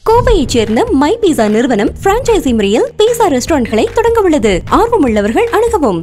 கோவையைச் சேர்ந்த மை பீஸா நிறுவனம் பிரான்ச்சைசி முறையில் பீஸா ரெஸ்டாரண்ட்களை தொடங்க உள்ளது ஆர்வமுள்ளவர்கள் அணுகவும்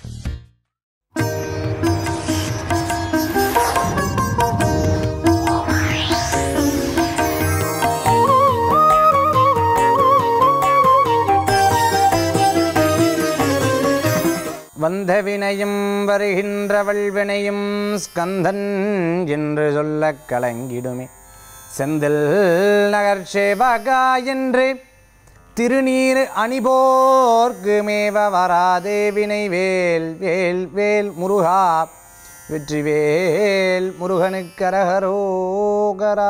வந்த வினையும் வருகின்றவள் வினையும் ஸ்கந்தன் என்று சொல்லக் கலங்கிடுமே செந்தில் நகர் சேவகா என்று திருநீர் அணிபோர்க்கு மேவ வராதே வினை வேல் வேல் வேல் முருகா வெற்றிவேல் முருகனுக்கரகரோகரா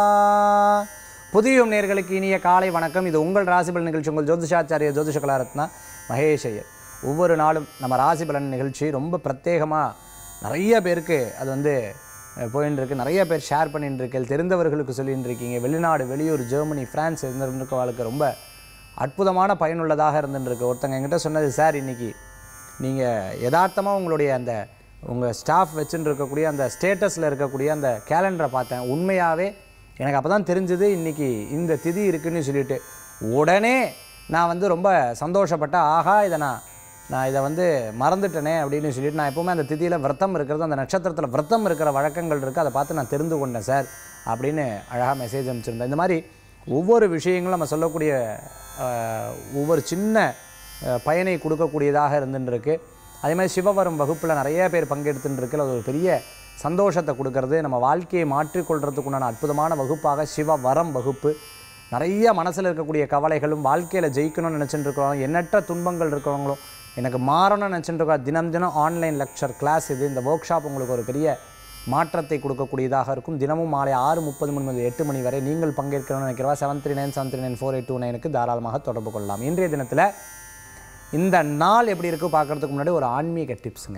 புதியும் நேர்களுக்கு இனிய காலை வணக்கம் இது உங்கள் ராசிபலன் நிகழ்ச்சி உங்கள் ஜோதிஷாச்சாரிய ஜோதிஷ கலாரத்னா மகேஷ் ஐயர் ஒவ்வொரு நாளும் நம்ம ராசிபலன் நிகழ்ச்சி ரொம்ப பிரத்யேகமாக நிறைய பேருக்கு அது வந்து அஹ், போயின்னு இருக்கு நிறைய பேர் ஷேர் பண்ணிட்டு இருக்கேன் தெரிந்தவர்களுக்கு சொல்லிட்டு இருக்கீங்க வெளிநாடு வெளியூர் ஜெர்மனி பிரான்ஸ் இருந்திருக்கவளுக்கு ரொம்ப அற்புதமான பயனுள்ளதாக இருந்துருக்கு ஒருத்தங்க என்கிட்ட சொன்னது சார் இன்னைக்கு நீங்கள் யதார்த்தமாக உங்களுடைய அந்த உங்கள் ஸ்டாஃப் வச்சுட்டு இருக்கக்கூடிய அந்த ஸ்டேட்டஸில் இருக்கக்கூடிய அந்த கேலண்டரை பார்த்தேன் உண்மையாகவே எனக்கு அப்போ தான் தெரிஞ்சது இன்றைக்கி இந்த திதி இருக்குன்னு சொல்லிட்டு உடனே நான் வந்து ரொம்ப சந்தோஷப்பட்டேன் ஆஹா இதை நான் நான் இதை வந்து மறந்துட்டேனே அப்படின்னு சொல்லிட்டு நான் எப்போவுமே அந்த திதியில் விரதம் இருக்கிறது அந்த நட்சத்திரத்தில் விரதம் இருக்கிற வழக்கங்கள் இருக்குது அதை பார்த்து நான் தெரிந்து கொண்டேன் சார் அப்படின்னு அழகாக மெசேஜ் அனுப்பிச்சிருந்தேன் இந்த மாதிரி ஒவ்வொரு விஷயங்களும் நம்ம சொல்லக்கூடிய ஆஹ், ஒவ்வொரு சின்ன ஆஹ், பயனை கொடுக்கக்கூடியதாக இருந்துருக்கு அதே மாதிரி சிவவரம் வகுப்பில் நிறைய பேர் பங்கெடுத்துட்டு இருக்கு அது ஒரு பெரிய சந்தோஷத்தை கொடுக்கறது நம்ம வாழ்க்கையை மாற்றிக்கொள்றதுக்குண்டான அற்புதமான வகுப்பாக சிவவரம் வகுப்பு நிறைய மனசில் இருக்கக்கூடிய கவலைகளும் வாழ்க்கையில் ஜெயிக்கணும்னு நினச்சிட்டு இருக்கிறோம் எண்ணற்ற துன்பங்கள் இருக்கிறவங்களும் எனக்கு மாறணும்னு நினச்சிட்டு இருக்கோம் தினம் தினம் ஆன்லைன் லெக்சர் கிளாஸ் இது இந்த ஒர்க் ஷாப் உங்களுக்கு ஒரு பெரிய மாற்றத்தை கொடுக்கக்கூடியதாக இருக்கும் தினமும் மாலை ஆறு முப்பது மணி முதல் எட்டு மணி வரை நீங்கள் பங்கேற்கணும்னு நினைக்கிறவா seven three nine seven three nine four eight two நைனுக்கு தாராளமாக தொடர்பு கொள்ளலாம் இன்றைய தினத்தில் இந்த நாள் எப்படி இருக்கு பார்க்கறதுக்கு முன்னாடி ஒரு ஆன்மீக டிப்ஸுங்க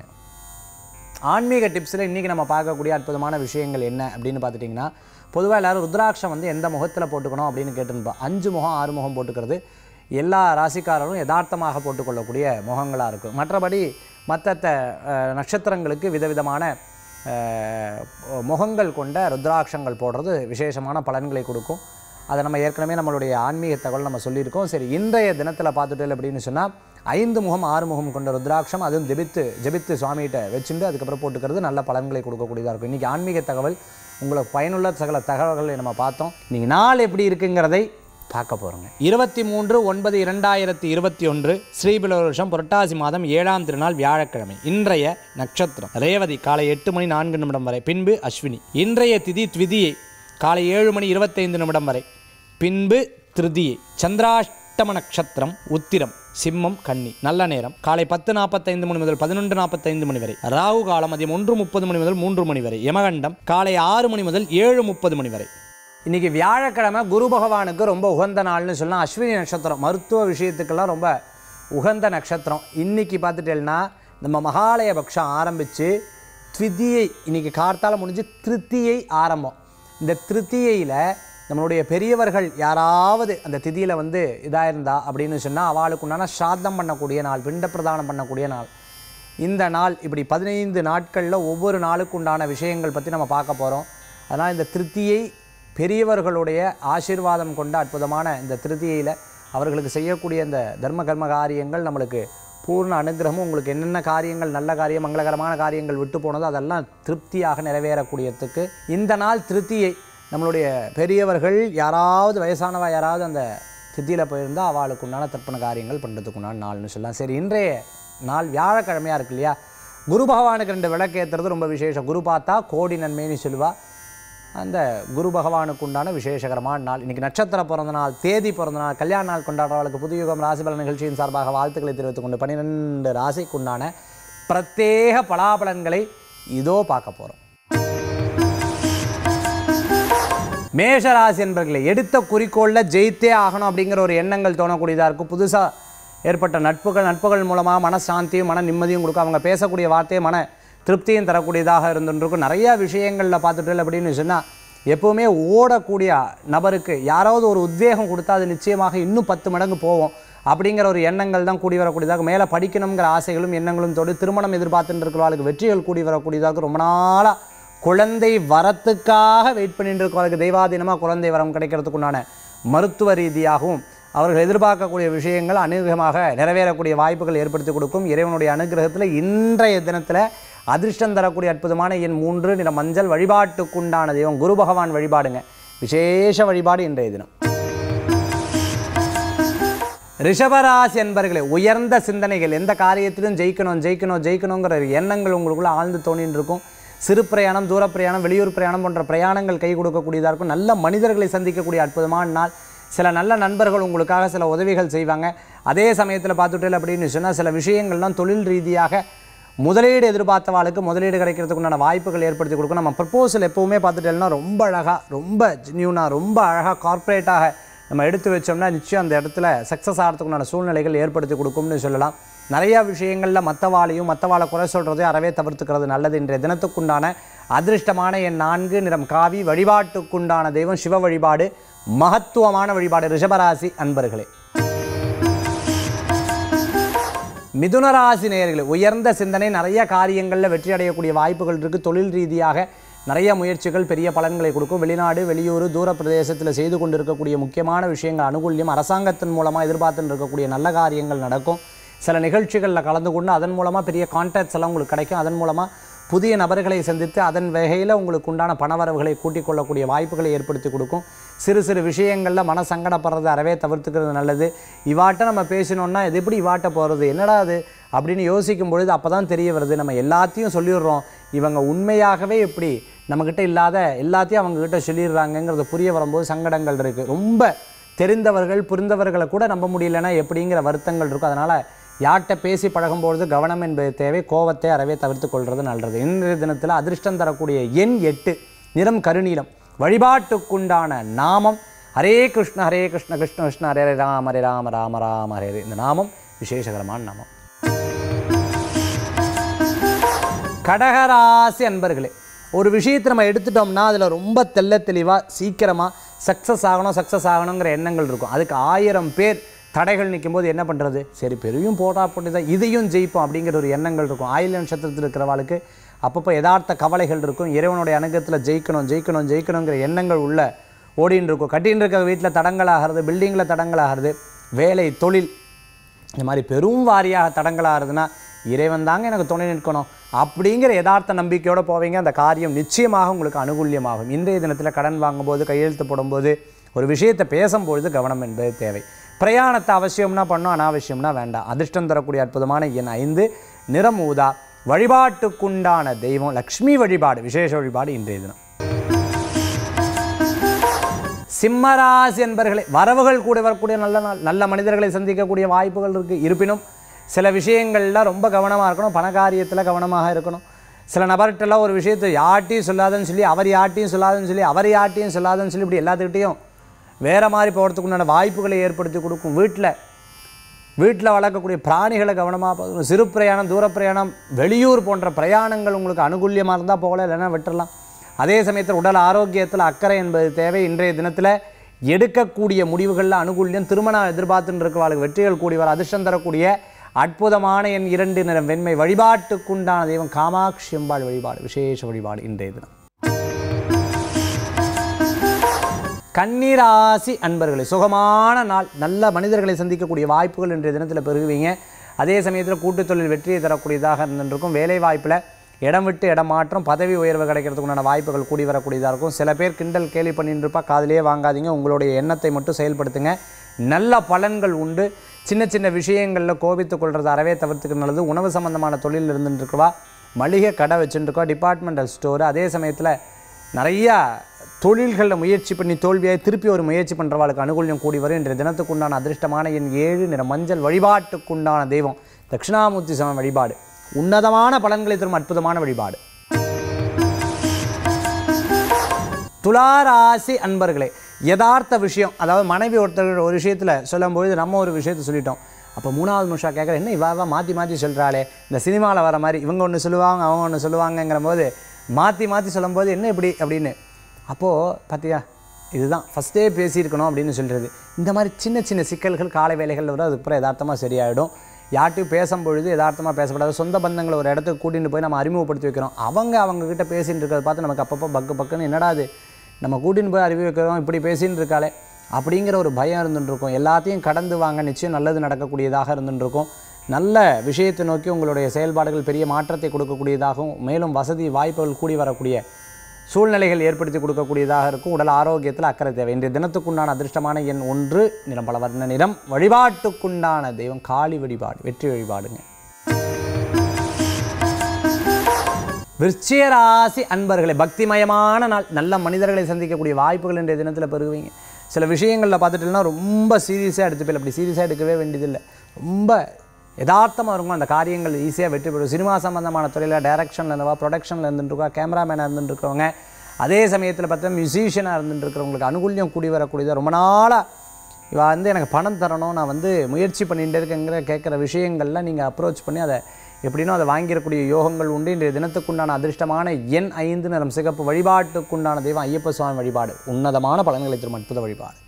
ஆன்மீக டிப்ஸில் இன்றைக்கி நம்ம பார்க்கக்கூடிய அற்புதமான விஷயங்கள் என்ன அப்படின்னு பார்த்துட்டிங்கன்னா பொதுவாக எல்லாரும் ருத்ராட்சம் வந்து எந்த முகத்தில் போட்டுக்கணும் அப்படின்னு கேட்டுருப்போம் அஞ்சு முகம் ஆறு முகம் போட்டுக்கிறது எல்லா ராசிக்காரரும் யதார்த்தமாக போட்டுக்கொள்ளக்கூடிய முகங்களாக இருக்கும் மற்றபடி மற்ற நட்சத்திரங்களுக்கு விதவிதமான அஹ், முகங்கள் கொண்ட ருத்ராட்சங்கள் போடுறது விசேஷமான பலன்களை கொடுக்கும் அதை நம்ம ஏற்கனவே நம்மளுடைய ஆன்மீக தகவல் நம்ம சொல்லியிருக்கோம் சரி இன்றைய தினத்தில் பார்த்துட்டு அப்படின்னு சொன்னால் ஐந்து முகம் ஆறு முகம் கொண்ட ருத்ராட்சம் அதுவும் ஜெபித்து ஜெபித்து சுவாமிகிட்ட வச்சுட்டு அதுக்கப்புறம் போட்டுக்கிறது நல்ல பலன்களை கொடுக்கக்கூடியதாக இருக்கும் இன்றைக்கி ஆன்மீக தகவல் உங்களுக்கு பயனுள்ள சகல தகவல்களை நம்ம பார்த்தோம் இன்றைக்கி நாள் எப்படி இருக்குங்கிறதை பார்க்க போகிறோங்க இருபத்தி மூன்று ஒன்பது இரண்டாயிரத்தி இருபத்தி ஒன்று ஸ்ரீபில வருஷம் புரட்டாசி மாதம் ஏழாம் திருநாள் வியாழக்கிழமை இன்றைய நட்சத்திரம் ரேவதி காலை எட்டு மணி நான்கு நிமிடம் வரை பின்பு அஸ்வினி இன்றைய திதி த்விதியை காலை ஏழு மணி இருபத்தைந்து நிமிடம் வரை பின்பு திருதியை சந்திராஷ்டம நட்சத்திரம் உத்திரம் சிம்மம் கன்னி நல்ல நேரம் காலை பத்து நாற்பத்தைந்து மணி முதல் பதினொன்று நாற்பத்தைந்து மணி வரை ராகு காலம் மதியம் ஒன்று முப்பது மணி முதல் மூன்று மணி வரை யமகண்டம் காலை ஆறு மணி முதல் ஏழு முப்பது மணி வரை இன்னைக்கு வியாழக்கிழமை குரு பகவானுக்கு ரொம்ப உகந்த நாள்னு சொல்லலாம் அஸ்வினி நட்சத்திரம் மருத்துவ விஷயத்துக்கெல்லாம் ரொம்ப உகந்த நட்சத்திரம் இன்னைக்கு பார்த்துட்டேன்னா நம்ம மகாலய பக்ஷம் ஆரம்பித்து த்விதியை இன்னைக்கு கார்த்தால முடிஞ்சு திருத்தியை ஆரம்பம் இந்த திருத்தியையில் நம்மளுடைய பெரியவர்கள் யாராவது அந்த திதியில் வந்து இதாக இருந்தா அப்படின்னு சொன்னால் அவளுக்கு உண்டான ஸ்ராத்தம் பண்ணக்கூடிய நாள் பிண்ட பிரதானம் பண்ணக்கூடிய நாள் இந்த நாள் இப்படி பதினைந்து நாட்களில் ஒவ்வொரு நாளுக்கு உண்டான விஷயங்கள் பற்றி நம்ம பார்க்க போகிறோம் அதனால் இந்த திருத்தியை பெரியவர்களுடைய ஆசீர்வாதம் கொண்ட அற்புதமான இந்த திருத்தியையில் அவர்களுக்கு செய்யக்கூடிய இந்த தர்ம கர்ம காரியங்கள் நம்மளுக்கு பூர்ண அனுகிரகமும் உங்களுக்கு என்னென்ன காரியங்கள் நல்ல காரியம் மங்களகரமான காரியங்கள் விட்டு போனதோ அதெல்லாம் திருப்தியாக நிறைவேறக்கூடியதுக்கு இந்த நாள் திருத்தியை நம்மளுடைய பெரியவர்கள் யாராவது வயசானவா யாராவது அந்த தித்தியில் போயிருந்தால் அவளுக்கு உண்டான தர்ப்பண காரியங்கள் பண்ணுறதுக்கு உண்டான நாள்னு சொல்லலாம் சரி இன்றைய நாள் வியாழக்கிழமையாக இருக்கு இல்லையா குரு பகவானுக்கு ரெண்டு விளக்கு ஏற்றுறது ரொம்ப விசேஷம் குரு பார்த்தா கோடி நன்மைன்னு சொல்லுவா அந்த குரு பகவானுக்கு உண்டான விசேஷகரமான நாள் இன்றைக்கி நட்சத்திர பிறந்த நாள் தேதி பிறந்த நாள் கல்யாண நாள் கொண்டாடுறவர்களுக்கு புதுயுகம் ராசிபலன் நிகழ்ச்சியின் சார்பாக வாழ்த்துக்களை தெரிவித்துக் கொண்டு பன்னிரெண்டு ராசிக்கு உண்டான பிரத்யேக பலாபலன்களை இதோ பார்க்க போகிறோம் மேஷராசி என்பர்களை எடுத்த குறிக்கோளில் ஜெயித்தே ஆகணும் அப்படிங்கிற ஒரு எண்ணங்கள் தோணக்கூடியதாக இருக்கும் புதுசாக ஏற்பட்ட நட்புகள் நட்புகள் மூலமாக மனசாந்தியும் மன நிம்மதியும் கொடுக்கும் அவங்க பேசக்கூடிய வார்த்தையை மன திருப்தியும் தரக்கூடியதாக இருந்துருக்கும் நிறையா விஷயங்களில் பார்த்துட்டு அப்படின்னு சொன்னால் எப்போவுமே ஓடக்கூடிய நபருக்கு யாராவது ஒரு உத்வேகம் கொடுத்தா அது நிச்சயமாக இன்னும் பத்து மடங்கு போவோம் அப்படிங்கிற ஒரு எண்ணங்கள் தான் கூடி வரக்கூடியதாக மேலே படிக்கணுங்கிற ஆசைகளும் எண்ணங்களும் தொடு திருமணம் எதிர்பார்த்துட்டு இருக்கிறவர்களுக்கு வெற்றிகள் கூடி வரக்கூடியதாக ரொம்ப நாளாக குழந்தை வரத்துக்காக வெயிட் பண்ணிட்டு இருக்கவங்களுக்கு தெய்வாதீனமாக குழந்தை வரம் கிடைக்கிறதுக்குண்டான மருத்துவ ரீதியாகவும் அவர்கள் எதிர்பார்க்கக்கூடிய விஷயங்கள் அநேகமாக நிறைவேறக்கூடிய வாய்ப்புகள் ஏற்படுத்தி கொடுக்கும் இறைவனுடைய அனுகிரகத்தில் இன்றைய தினத்தில் அதிர்ஷ்டம் தரக்கூடிய அற்புதமான எண் மூன்று நிற மஞ்சள் வழிபாட்டுக்குண்டான தெய்வம் குரு பகவான் வழிபாடுங்க விசேஷ வழிபாடு இன்றைய தினம் ரிஷபராசி என்பர்களே உயர்ந்த சிந்தனைகள் எந்த காரியத்திலும் ஜெயிக்கணும் ஜெயிக்கணும் ஜெயிக்கணுங்கிற எண்ணங்கள் உங்களுக்குள்ள ஆழ்ந்து தோணின்னு இருக்கும் சிறு பிரயாணம் தூர பிரயாணம் வெளியூர் பிரயாணம் போன்ற பிரயாணங்கள் கை கொடுக்கக்கூடியதாக இருக்கும் நல்ல மனிதர்களை சந்திக்கக்கூடிய அற்புதமான நாள் சில நல்ல நண்பர்கள் உங்களுக்காக சில உதவிகள் செய்வாங்க அதே சமயத்தில் பார்த்துட்டு அப்படின்னு சொன்னால் சில விஷயங்கள்லாம் தொழில் ரீதியாக முதலீடு எதிர்பார்த்தவாளுக்கு முதலீடு கிடைக்கிறதுக்கு உண்டான வாய்ப்புகள் ஏற்படுத்தி கொடுக்கும் நம்ம ப்ரப்போசல் எப்போவுமே பார்த்துட்டேன்னா ரொம்ப அழகாக ரொம்ப ஜென்யூனாக ரொம்ப அழகாக கார்ப்பரேட்டாக நம்ம எடுத்து வச்சோம்னா நிச்சயம் அந்த இடத்துல சக்ஸஸ் ஆகிறதுக்கு உண்டான சூழ்நிலைகள் ஏற்படுத்தி கொடுக்கும்னு சொல்லலாம் நிறையா விஷயங்களில் மற்றவாளையும் மற்றவாளை குறை சொல்கிறதையும் அறவே தவிர்த்துக்கிறது நல்லது இன்றைய தினத்துக்குண்டான அதிர்ஷ்டமான என் நான்கு நிறம் காவி வழிபாட்டுக்குண்டான தெய்வம் சிவ வழிபாடு மகத்துவமான வழிபாடு ரிஷபராசி அன்பர்களே மிதுன ராசி நேயர்களே உயர்ந்த சிந்தனை நிறைய காரியங்களில் வெற்றி அடையக்கூடிய வாய்ப்புகள் இருக்குது தொழில் ரீதியாக நிறைய முயற்சிகள் பெரிய பலன்களை கொடுக்கும் வெளிநாடு வெளியூர் தூர பிரதேசத்தில் செய்து கொண்டு இருக்கக்கூடிய முக்கியமான விஷயங்கள் அனுகூல்யம் அரசாங்கத்தின் மூலமாக எதிர்பார்த்துன்னு இருக்கக்கூடிய நல்ல காரியங்கள் நடக்கும் சில நிகழ்ச்சிகளில் கலந்து கொண்டு அதன் மூலமாக பெரிய கான்டாக்ட்ஸ் எல்லாம் உங்களுக்கு கிடைக்கும் அதன் மூலமாக புதிய நபர்களை சந்தித்து அதன் வகையில் உங்களுக்கு உண்டான பணவரவுகளை கூட்டிக் கொள்ளக்கூடிய வாய்ப்புகளை ஏற்படுத்தி கொடுக்கும் சிறு சிறு விஷயங்களில் மன சங்கடப்படுறதை அறவே தவிர்த்துக்கிறது நல்லது இவாட்ட நம்ம பேசினோன்னா இது எப்படி இவாட்ட போகிறது என்னடா அது அப்படின்னு யோசிக்கும் பொழுது அப்போ தான் தெரிய வருது நம்ம எல்லாத்தையும் சொல்லிடுறோம் இவங்க உண்மையாகவே எப்படி நம்மக்கிட்ட இல்லாத எல்லாத்தையும் அவங்கக்கிட்ட சொல்லிடுறாங்கங்கிறது புரிய வரும்போது சங்கடங்கள் இருக்குது ரொம்ப தெரிந்தவர்கள் புரிந்தவர்களை கூட நம்ப முடியலன்னா எப்படிங்கிற வருத்தங்கள் இருக்கும் அதனால் யார்கிட்ட பேசி பழகும்பொழுது கவனம் என்பது தேவை கோவத்தை அறவே தவிர்த்து கொள்வது நல்லது இன்றைய தினத்தில் அதிர்ஷ்டம் தரக்கூடிய எண் எட்டு நிறம் கருநீலம் வழிபாட்டுக்குண்டான நாமம் ஹரே கிருஷ்ண ஹரே கிருஷ்ண கிருஷ்ண கிருஷ்ண ஹரே ஹரே ராம ஹரே ராம ராம ராம ஹரே ஹரே. இந்த நாமம் விசேஷகரமான நாமம் கடகராசி அன்பர்களே ஒரு விஷயத்தை நம்ம எடுத்துட்டோம்னா அதில் ரொம்ப தெள்ள தெளிவாக சீக்கிரமாக சக்ஸஸ் ஆகணும் சக்ஸஸ் ஆகணுங்கிற எண்ணங்கள் இருக்கும் அதுக்கு ஆயிரம் பேர் தடைகள் நிற்கும்போது என்ன பண்ணுறது சரி பெரியும் போட்டா போட்டு தான் இதையும் ஜெயிப்போம் அப்படிங்கிற ஒரு எண்ணங்கள் இருக்கும் ஆயுள் நட்சத்திரத்தில் இருக்கிறவாளுக்கு அப்பப்போ யதார்த்த கவலைகள் இருக்கும் இறைவனுடைய அணுகத்தில் ஜெயிக்கணும் ஜெயிக்கணும் ஜெயிக்கணுங்கிற எண்ணங்கள் உள்ள ஓடின்னு இருக்கும் கட்டின்னு இருக்க வீட்டில் தடங்களாகிறது பில்டிங்கில் தடங்களாகிறது வேலை தொழில் இந்த மாதிரி பெரும் வாரியாக தடங்களாகிறதுனா இறைவன் தாங்க எனக்கு துணை நிற்கணும் அப்படிங்கிற யதார்த்த நம்பிக்கையோடு போவீங்க அந்த காரியம் நிச்சயமாக உங்களுக்கு அனுகூல்யமாகும் இன்றைய தினத்தில் கடன் வாங்கும்போது கையெழுத்து போடும்போது ஒரு விஷயத்தை பேசும்பொழுது கவனம் என்பது தேவை பிரயாணத்தை அவசியம்னா பண்ணோம் அனாவசியம்னா வேண்டாம் அதிர்ஷ்டம் தரக்கூடிய அற்புதமான எண் ஐந்து நிறம் ஊதா வழிபாட்டுக்குண்டான தெய்வம் லக்ஷ்மி வழிபாடு விசேஷ வழிபாடு இன்றைய தினம் சிம்மராசி என்பர்களே வரவுகள் கூட வரக்கூடிய நல்ல நாள் நல்ல மனிதர்களை சந்திக்கக்கூடிய வாய்ப்புகள் இருக்குது இருப்பினும் சில விஷயங்கள்லாம் ரொம்ப கவனமாக இருக்கணும் பண காரியத்தில் கவனமாக இருக்கணும் சில நபர்கிட்டலாம் ஒரு விஷயத்தை யார்ட்டையும் சொல்லாதுன்னு சொல்லி அவர் யார்ட்டையும் சொல்லாதுன்னு சொல்லி அவர் யார்ட்டையும் சொல்லாதுன்னு சொல்லி இப்படி எல்லாத்துக்கிட்டையும் வேறு மாதிரி போகிறதுக்கு உண்டான வாய்ப்புகளை ஏற்படுத்தி கொடுக்கும் வீட்டில் வீட்டில் வளர்க்கக்கூடிய பிராணிகளை கவனமாக பார்க்கணும் சிறு பிரயாணம் தூர பிரயாணம் வெளியூர் போன்ற பிரயாணங்கள் உங்களுக்கு அனுகூல்யமாக இருந்தால் போகல இல்லைன்னா விட்டுறலாம் அதே சமயத்தில் உடல் ஆரோக்கியத்தில் அக்கறை என்பது தேவை இன்றைய தினத்தில் எடுக்கக்கூடிய முடிவுகளில் அனுகூல்யம் திருமணம் எதிர்பார்த்துன்னு இருக்கவாளுக்கு வெற்றிகள் கூடி வர அதிர்ஷ்டம் தரக்கூடிய அற்புதமான என் இரண்டு நிறம் வெண்மை வழிபாட்டுக்குண்டான தெய்வம் காமாட்சி அம்பாள் வழிபாடு விசேஷ வழிபாடு இன்றைய தினம் கன்னிராசி அன்பர்களே சுகமான நாள் நல்ல மனிதர்களை சந்திக்கக்கூடிய வாய்ப்புகள் இன்றைய தினத்தில் பெருகுவீங்க அதே சமயத்தில் கூட்டுத் தொழில் வெற்றியை தரக்கூடியதாக இருந்துருக்கும் வேலை வாய்ப்பில் இடம் விட்டு இடம் மாற்றம் பதவி உயர்வு கிடைக்கிறதுக்கு உண்டான வாய்ப்புகள் கூடி வரக்கூடியதாக இருக்கும் சில பேர் கிண்டல் கேலி பண்ணிட்டு இருப்பா காதிலே வாங்காதீங்க உங்களுடைய எண்ணத்தை மட்டும் செயல்படுத்துங்க நல்ல பலன்கள் உண்டு சின்ன சின்ன விஷயங்களில் கோபித்துக் கொள்றது அறவே தவிர்த்துக்க நல்லது உணவு சம்பந்தமான தொழில் இருந்துட்டு இருக்கவா மளிகை கடை வச்சுட்டு இருக்கோம் டிபார்ட்மெண்டல் ஸ்டோர் அதே சமயத்தில் நிறையா தொழில்களில் முயற்சி பண்ணி தோல்வியாய் திருப்பி ஒரு முயற்சி பண்ணுறவாளுக்கு அனுகூல்யம் கூடி வரும் இன்றைய தினத்துக்குண்டான அதிர்ஷ்டமான என் ஏழு நிற மஞ்சள் வழிபாட்டுக்குண்டான தெய்வம் தட்சிணாமூர்த்தி சம வழிபாடு உன்னதமான பலன்களை தரும் அற்புதமான வழிபாடு துளாராசி அன்பர்களே யதார்த்த விஷயம் அதாவது மனைவி ஒருத்தர் ஒரு விஷயத்தில் சொல்லும்பொழுது நம்ம ஒரு விஷயத்தை சொல்லிட்டோம் அப்போ மூணாவது நிமிஷம் கேட்குற என்ன இவ இவ மாற்றி மாற்றி சொல்கிறாளே இந்த சினிமாவில் வர மாதிரி இவங்க ஒன்று சொல்லுவாங்க அவங்க ஒன்று சொல்லுவாங்கங்கிற போது மாற்றி மாற்றி சொல்லும்போது என்ன இப்படி அப்படின்னு அப்போது பார்த்தியா இதுதான் ஃபஸ்ட்டே பேசியிருக்கணும் அப்படின்னு சொல்கிறது இந்த மாதிரி சின்ன சின்ன சிக்கல்கள் காலை வேலைகளில் வரும் அதுக்கப்புறம் யதார்த்தமாக சரியாயிடும் யார்ட்டையும் பேசும்பொழுது யதார்த்தமாக பேசப்படாது சொந்த பந்தங்களை ஒரு இடத்துக்கு கூட்டிகிட்டு போய் நம்ம அறிமுகப்படுத்தி வைக்கிறோம் அவங்க அவங்க கிட்ட பேசின்னு இருக்கிறத பார்த்து நமக்கு அப்பப்போ பக்கு பக்குன்னு என்னடா அது நம்ம கூட்டின்னு போய் அறிவி வைக்கிறோம் இப்படி பேசின்னு இருக்காளே அப்படிங்கிற ஒரு பயம் இருந்துட்டு இருக்கும் எல்லாத்தையும் கடந்து வாங்க நிச்சயம் நல்லது நடக்கக்கூடியதாக இருந்துட்டு இருக்கும் நல்ல விஷயத்தை நோக்கி உங்களுடைய செயல்பாடுகள் பெரிய மாற்றத்தை கொடுக்கக்கூடியதாகவும் மேலும் வசதி வாய்ப்புகள் கூடி வரக்கூடிய சூழ்நிலைகள் ஏற்படுத்தி கொடுக்கக்கூடியதாக இருக்கும் உடல் ஆரோக்கியத்தில் அக்கறை தேவை இன்றைய தினத்துக்குண்டான அதிர்ஷ்டமான எண் ஒன்று நிறம் பல வர்ண நிறம் வழிபாட்டுக்குண்டான தெய்வம் காளி வழிபாடு வெற்றி வழிபாடுங்க விருச்சிக ராசி அன்பர்களே பக்திமயமான நாள் நல்ல மனிதர்களை சந்திக்கக்கூடிய வாய்ப்புகள் இன்றைய தினத்தில் பெறுவீங்க சில விஷயங்களில் பார்த்துட்டீங்கன்னா ரொம்ப சீரியஸாக எடுத்துப்பில் அப்படி சீரியஸாக எடுக்கவே வேண்டியதில்லை ரொம்ப யதார்த்தமாக இருக்கும் அந்த காரியங்கள் ஈஸியாக வெற்றி பெறும் சினிமா சம்பந்தமான துறையில் டைரக்ஷனில் இருந்தவா ப்ரொடக்ஷனில் இருந்துருக்கா கேமராமேனாக இருந்துருக்கவங்க அதே சமயத்தில் பார்த்தா மியூசிஷியனாக இருந்துருக்கிறவங்களுக்கு அனுகூல்யம் கூடி வரக்கூடியது ரொம்ப நாளாக இவ வந்து எனக்கு பணம் தரணும் நான் வந்து முயற்சி பண்ணிகிட்டே இருக்கேங்கிற கேட்குற விஷயங்கள்லாம் நீங்கள் அப்ரோச் பண்ணி அதை எப்படினோ அதை வாங்கிடக்கூடிய யோகங்கள் உண்டு இன்றைய தினத்துக்குண்டான அதிர்ஷ்டமான எண் ஐந்து நிறம் சிகப்பு வழிபாட்டுக்குண்டான தெய்வம் ஐயப்ப சுவாமி வழிபாடு உன்னதமான பலன்களை தரும் அற்புத வழிபாடு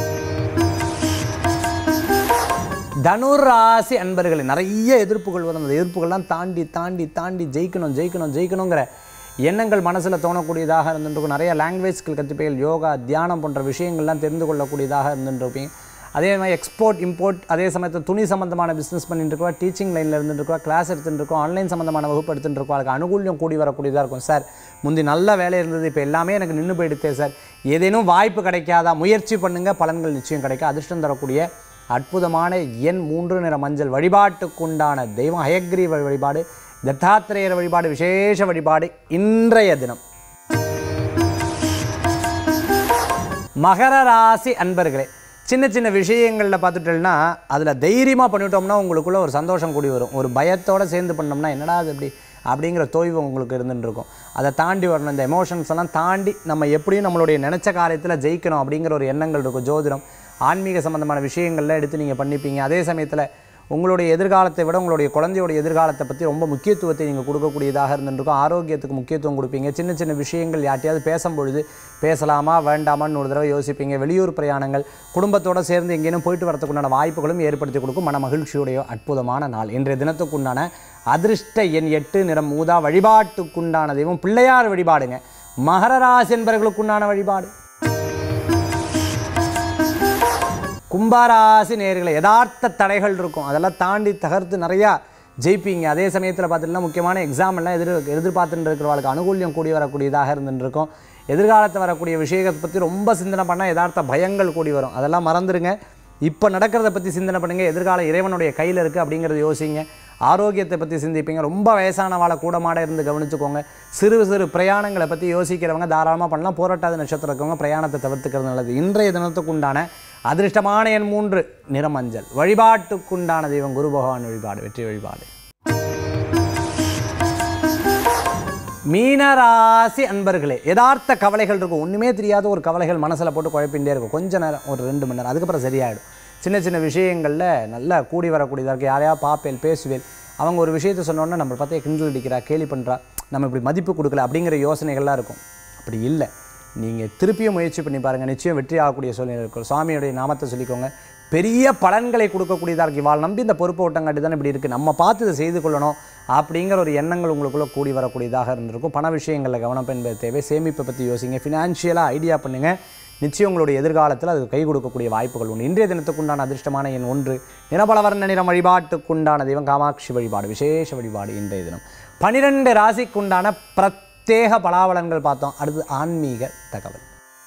தனுர் ராசி அன்பர்களே நிறைய எதிர்ப்புகள் வரும் அந்த எதிர்ப்புகள்லாம் தாண்டி தாண்டி தாண்டி ஜெயிக்கணும் ஜெயிக்கணும் ஜெயிக்கணுங்கிற எண்ணங்கள் மனசில் தோணக்கூடியதாக இருந்துருக்கும் நிறைய லாங்குவேஜ் ஸ்கில் கற்றுப்பீர்கள் யோகா தியானம் போன்ற விஷயங்கள்லாம் தெரிந்து கொள்ளக்கூடியதாக இருந்துருப்பீங்க அதே மாதிரி எக்ஸ்போர்ட் இம்போர்ட் அதே சமயத்தில் துணி சம்மந்தமான பிஸ்னஸ் பண்ணிட்டு இருக்கோம் டீச்சிங் லைனில் இருந்துருக்கோம் கிளாஸ் எடுத்துட்டு இருக்கோம் ஆன்லைன் சம்மந்தமான வகுப்பு எடுத்துட்டு இருக்கோம் அதுக்கு அனுகூல்யம் கூடி வரக்கூடியதாக இருக்கும் சார் முந்தி நல்ல வேலை இருந்தது இப்போ எல்லாமே எனக்கு நின்று போயிடுத்தே சார் ஏதேனும் வாய்ப்பு கிடைக்காதா முயற்சி பண்ணுங்கள் பலன்கள் நிச்சயம் கிடைக்கும் அதிர்ஷ்டம் தரக்கூடிய அற்புதமான எண் மூன்று நிற மஞ்சள் வழிபாட்டுக்குண்டான தெய்வம் ஹயக்ரீவ வழிபாடு தத்தாத்திரேயர் வழிபாடு விசேஷ வழிபாடு இன்றைய தினம் மகர ராசி அன்பர்களே சின்ன சின்ன விஷயங்களில் பார்த்துட்டோம்னா அதில் தைரியமாக பண்ணிட்டோம்னா உங்களுக்குள்ள ஒரு சந்தோஷம் கூடி வரும் ஒரு பயத்தோடு சேர்ந்து பண்ணோம்னா என்னடா அது இப்படி அப்படிங்கிற தொய்வு உங்களுக்கு இருந்துட்டு இருக்கும் அதை தாண்டி வரணும் இந்த எமோஷன்ஸ் எல்லாம் தாண்டி நம்ம எப்படியும் நம்மளுடைய நினச்ச காரியத்தில் ஜெயிக்கணும் அப்படிங்கிற ஒரு எண்ணங்கள் இருக்கும் ஜோதிடம் ஆன்மீக சம்மந்தமான விஷயங்கள்லாம் எடுத்து நீங்கள் பண்ணிப்பீங்க அதே சமயத்தில் உங்களுடைய எதிர்காலத்தை விட உங்களுடைய குழந்தையோட எதிர்காலத்தை பற்றி ரொம்ப முக்கியத்துவத்தை நீங்கள் கொடுக்கக்கூடியதாக இருந்துருக்கும் ஆரோக்கியத்துக்கு முக்கியத்துவம் கொடுப்பீங்க சின்ன சின்ன விஷயங்கள் யார்ட்டையாவது பேசும்பொழுது பேசலாமா வேண்டாமான்னு ஒரு தடவை யோசிப்பீங்க வெளியூர் பிரயாணங்கள் குடும்பத்தோடு சேர்ந்து எங்கேயும் போயிட்டு வரதுக்குண்டான வாய்ப்புகளும் ஏற்படுத்தி கொடுக்கும் மன மகிழ்ச்சியுடைய அற்புதமான நாள் இன்றைய தினத்துக்குண்டான அதிர்ஷ்ட எண் எட்டு நிறம் ஊதா வழிபாட்டுக்குண்டான தெய்வம் பிள்ளையார் வழிபாடுங்க மகர ராசி என்பவர்களுக்குண்டான வழிபாடு கும்பராசி நேர்களை யதார்த்த தடைகள் இருக்கும் அதெல்லாம் தாண்டி தகர்த்து நிறையா ஜெயிப்பீங்க அதே சமயத்தில் பார்த்துட்டுனா முக்கியமான எக்ஸாம் எல்லாம் எதிர் எதிர்பார்த்துட்டு இருக்கிறவங்களுக்கு அனுகூல்யம் கூடி வரக்கூடியதாக இருந்துட்டு இருக்கும் எதிர்காலத்தில் வரக்கூடிய விஷயத்தை பற்றி ரொம்ப சிந்தனை பண்ணால் யதார்த்த பயங்கள் கூடி வரும் அதெல்லாம் மறந்துடுங்க இப்போ நடக்கிறத பற்றி சிந்தனை பண்ணுங்க எதிர்கால இறைவனுடைய கையில் இருக்குது அப்படிங்கிறத யோசிங்க ஆரோக்கியத்தை பற்றி சிந்திப்பீங்க ரொம்ப வயசானவாளை கூடமாட இருந்து கவனிச்சுக்கோங்க சிறு சிறு பிரயாணங்களை பற்றி யோசிக்கிறவங்க தாராளமாக பண்ணலாம் போராட்டாத நட்சத்திரம் இருக்கவங்க பிரயாணத்தை தவிர்த்துக்கிறது நல்லது இன்றைய தினத்துக்குண்டான அதிர்ஷ்டமான எண் மூன்று நிறமஞ்சள் வழிபாட்டுக்குண்டான தெய்வம் குரு பகவான் வழிபாடு வெற்றி வழிபாடு மீனராசி அன்பர்களே யதார்த்த கவலைகள் இருக்கும் ஒன்றுமே தெரியாத ஒரு கவலைகள் மனசில் போட்டு குழப்பிகிட்டே இருக்கும் கொஞ்ச நேரம் ஒரு ரெண்டு மணி நேரம் அதுக்கப்புறம் சரியாயிடும் சின்ன சின்ன விஷயங்களில் நல்லா கூடி வரக்கூடியதாக இருக்குது யாரையா பார்ப்பேன் பேசுவேன் அவங்க ஒரு விஷயத்தை சொன்னோன்னே நம்ம பார்த்தா கிண்டல் அடிக்கிறா கேலி பண்ணுறா நம்ம இப்படி மதிப்பு கொடுக்கல அப்படிங்கிற யோசனைகள்லாம் இருக்கும் அப்படி இல்லை நீங்கள் திருப்பியும் முயற்சி பண்ணி பாருங்கள் நிச்சயம் வெற்றி ஆகக்கூடிய சூழ்நிலை இருக்கும் சுவாமியுடைய நாமத்தை சொல்லிக்கோங்க பெரிய பலன்களை கொடுக்கக்கூடியதாக இருக்குது இவாள் நம்பி இந்த பொறுப்பு ஓட்டங்காட்டி தான் இப்படி இருக்குது நம்ம பார்த்து இதை செய்து கொள்ளணும் அப்படிங்கிற ஒரு எண்ணங்கள் உங்களுக்குள்ளே கூடி வரக்கூடியதாக இருந்திருக்கும் பண விஷயங்களில் கவனம் என்பது தேவை சேமிப்பை பற்றி யோசிங்க ஃபினான்ஷியலாக ஐடியா பண்ணுங்கள் நிச்சயம் உங்களுடைய எதிர்காலத்தில் அது கை கொடுக்கக்கூடிய வாய்ப்புகள் உண்டு இன்றைய தினத்துக்குண்டான அதிர்ஷ்டமான எண் ஒன்று நிறபலவர்ண நிறம் வழிபாட்டுக்குண்டான தெய்வம் காமாட்சி வழிபாடு விசேஷ வழிபாடு இன்றைய தினம் பனிரெண்டு ராசிக்குண்டான பிரத்யேக பலாபலன்கள் பார்த்தோம் அடுத்து ஆன்மீக தகவல்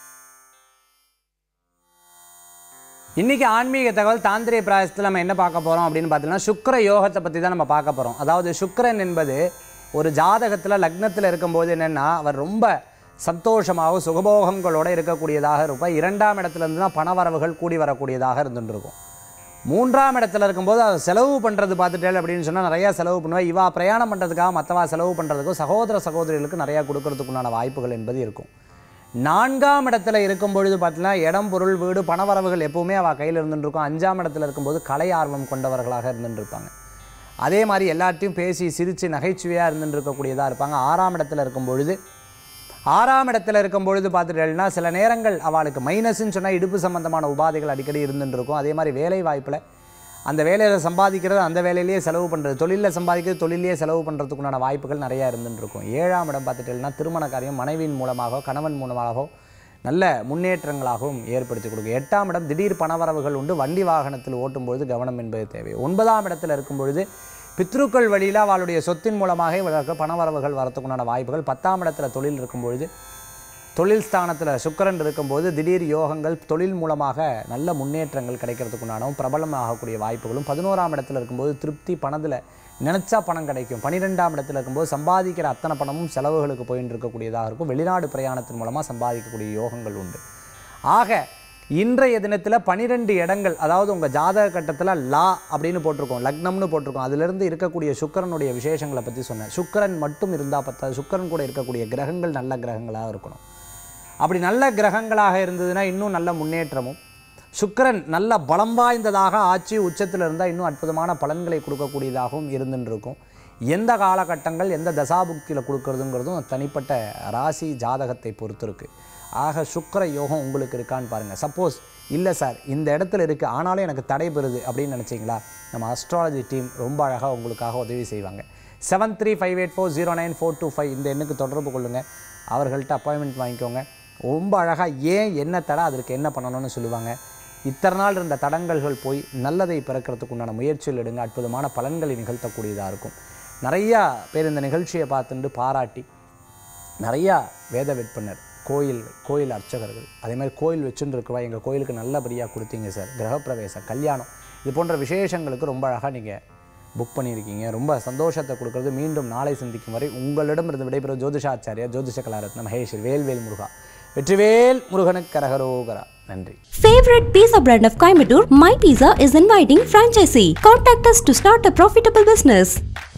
இன்றைக்கி ஆன்மீக தகவல் தாந்திரிய பிராயசத்தில் நம்ம என்ன பார்க்க போகிறோம் அப்படின்னு பார்த்தீங்கன்னா சுக்கிர யோகத்தை பற்றி தான் நம்ம பார்க்க போகிறோம் அதாவது சுக்கிரன் என்பது ஒரு ஜாதகத்தில் லக்னத்தில் இருக்கும்போது என்னென்னா அவர் ரொம்ப சந்தோஷமாகவும் சுகபோகங்களோடு இருக்கக்கூடியதாக இருப்பார் இரண்டாம் இடத்துலேருந்து தான் பணவரவுகள் கூடி வரக்கூடியதாக இருந்துட்டு இருக்கும் மூன்றாம் இடத்துல இருக்கும்போது அவர் செலவு பண்ணுறது பார்த்துட்டேன் அப்படின்னு சொன்னால் நிறையா செலவு பண்ணுவா இவா பிரயாணம் பண்ணுறதுக்காக மற்றவா செலவு பண்ணுறதுக்கும் சகோதர சகோதரிகளுக்கு நிறையா கொடுக்கறதுக்குண்டான வாய்ப்புகள் என்பது இருக்கும் நான்காம் இடத்துல இருக்கும் பொழுது பார்த்தீங்கன்னா இடம் பொருள் வீடு பணவரவுகள் எப்பவுமே அவள் கையில் இருந்துட்டு இருக்கும் அஞ்சாம் இடத்துல இருக்கும்போது கலை ஆர்வம் கொண்டவர்களாக இருந்துட்டு இருப்பாங்க அதே மாதிரி எல்லாத்தையும் பேசி சிரித்து நகைச்சுவையாக இருந்துட்டு இருக்கக்கூடியதாக இருப்பாங்க ஆறாம் இடத்துல இருக்கும் பொழுது ஆறாம் இடத்துல இருக்கும் பொழுது பார்த்துட்டேன்னா சில நேரங்கள் அவளுக்கு மைனஸ்ன்னு சொன்னால் இடுப்பு சம்பந்தமான உபாதைகள் அடிக்கடி இருந்துட்டு இருக்கும் அதே மாதிரி வேலை வாய்ப்பில் அந்த வேலையில் சம்பாதிக்கிறது அந்த வேலையிலேயே செலவு பண்ணுறது தொழிலில் சம்பாதிக்கிறது தொழிலே செலவு பண்ணுறதுக்குண்டான வாய்ப்புகள் நிறையா இருந்துட்டு இருக்கும் ஏழாம் இடம் பார்த்துட்டீங்கன்னா திருமண காரியம் மனைவியின் மூலமாக கணவன் மூலமாகவோ நல்ல முன்னேற்றங்களாகவும் ஏற்படுத்தி கொடுக்கும் எட்டாம் இடம் திடீர் பணவரவுகள் உண்டு வண்டி வாகனத்தில் ஓட்டும்பொழுது கவனம் என்பது தேவை ஒன்பதாம் இடத்துல இருக்கும் பொழுது பித்ருக்கள் வழியில் அவளுடைய சொத்தின் மூலமாக இவர்களுக்கு பணவரவுகள் வரத்துக்குண்டான வாய்ப்புகள் பத்தாம் இடத்துல தொழில் இருக்கும் பொழுது தொழில் ஸ்தானத்தில் சுக்கிரன் இருக்கும்போது திடீர் யோகங்கள் தொழில் மூலமாக நல்ல முன்னேற்றங்கள் கிடைக்கிறதுக்குண்டானவும் பிரபலமாகக்கூடிய வாய்ப்புகளும் பதினோராம் இடத்துல இருக்கும்போது திருப்தி பணத்தில் நினச்சா பணம் கிடைக்கும் பன்னிரெண்டாம் இடத்துல இருக்கும்போது சம்பாதிக்கிற அத்தனை பணமும் செலவுகளுக்கு போயின்னு இருக்கக்கூடியதாக இருக்கும் வெளிநாடு பிரயாணத்தின் மூலமாக சம்பாதிக்கக்கூடிய யோகங்கள் உண்டு ஆக இன்றைய தினத்தில் பனிரெண்டு இடங்கள் அதாவது உங்கள் ஜாதக கட்டத்தில் லா அப்படின்னு போட்டிருக்கோம் லக்னம்னு போட்டிருக்கோம் அதிலிருந்து இருக்கக்கூடிய சுக்கிரனுடைய விசேஷங்களை பற்றி சொன்னேன் சுக்கிரன் மட்டும் இருந்தால் பத்தாது சுக்கிரன் கூட இருக்கக்கூடிய கிரகங்கள் நல்ல கிரகங்களாக இருக்கணும் அப்படி நல்ல கிரகங்களாக இருந்ததுன்னா இன்னும் நல்ல முன்னேற்றமும் சுக்கிரன் நல்ல பலம் வாய்ந்ததாக ஆட்சி உச்சத்தில் இருந்தால் இன்னும் அற்புதமான பலன்களை கொடுக்கக்கூடியதாகவும் இருந்துட்டு இருக்கும் எந்த காலகட்டங்கள் எந்த தசாபுக்தியில் கொடுக்கறதுங்கிறதும் தனிப்பட்ட ராசி ஜாதகத்தை பொறுத்து இருக்கு ஆக சுக்கிர யோகம் உங்களுக்கு இருக்கான்னு பாருங்கள் சப்போஸ் இல்லை சார் இந்த இடத்துல இருக்குது ஆனாலும் எனக்கு தடை பெறுது அப்படின்னு நினச்சிங்களா நம்ம அஸ்ட்ராலஜி டீம் ரொம்ப அழகாக உங்களுக்காக உதவி செய்வாங்க seven three five eight four zero nine four two five இந்த எண்ணுக்கு தொடர்பு கொள்ளுங்கள் அவர்கள்ட்ட அப்பாயின்மெண்ட் வாங்கிக்கோங்க ரொம்ப அழகாக ஏன் என்ன தடை அதற்கு என்ன பண்ணணும்னு சொல்லுவாங்க இத்தனை நாள் இருந்த தடங்கல்கள் போய் நல்லதை பிறக்கிறதுக்கு உண்டான முயற்சியில் எடுங்க அற்புதமான பலன்களை நிகழ்த்தக்கூடியதாக இருக்கும் நிறையா பேர் இந்த நிகழ்ச்சியை பார்த்துட்டு பாராட்டி நிறையா வேத விற்பனர் கோயில் கோயில் அர்ச்சகர்கள் அதே மாதிரி கோயில் வச்சுட்டு இருக்கவா எங்கள் கோயிலுக்கு நல்லபடியாக கொடுத்தீங்க சார் கிரகப்பிரவேசம் கல்யாணம் இது போன்ற விசேஷங்களுக்கு ரொம்ப அழகாக நீங்கள் புக் பண்ணியிருக்கீங்க ரொம்ப சந்தோஷத்தை கொடுக்கறது மீண்டும் நாளை சந்திக்கும் வரை உங்களிடமிருந்து விடைபெறும் ஜோதிஷாச்சாரியா ஜோதிஷ கலாரத்ன மகேஷ் வேல்வேல் முருகா வெற்றிவேல் முருகனுக்கு கரகரோகரா நன்றி Favorite pizza brand of Coimbatore, My Pizza is inviting franchisee. Contact us to start a profitable business.